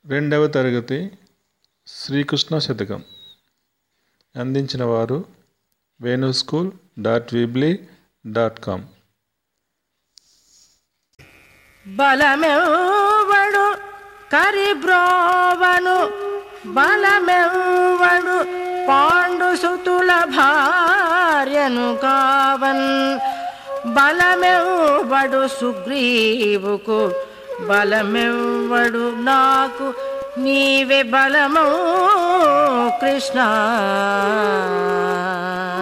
రెండవ తరగతి శ్రీకృష్ణ శతకం అందించిన వారు Venu school dot Weebly dot com బలమెవ్వడు కరిబ్రోవను బలమెవ్వడు పాండు సుతుల భార్యను కావన్ బలమెవ్వడు సుగ్రీవుకు బలమెవ్వడు నాకు నీవే బలము కృష్ణ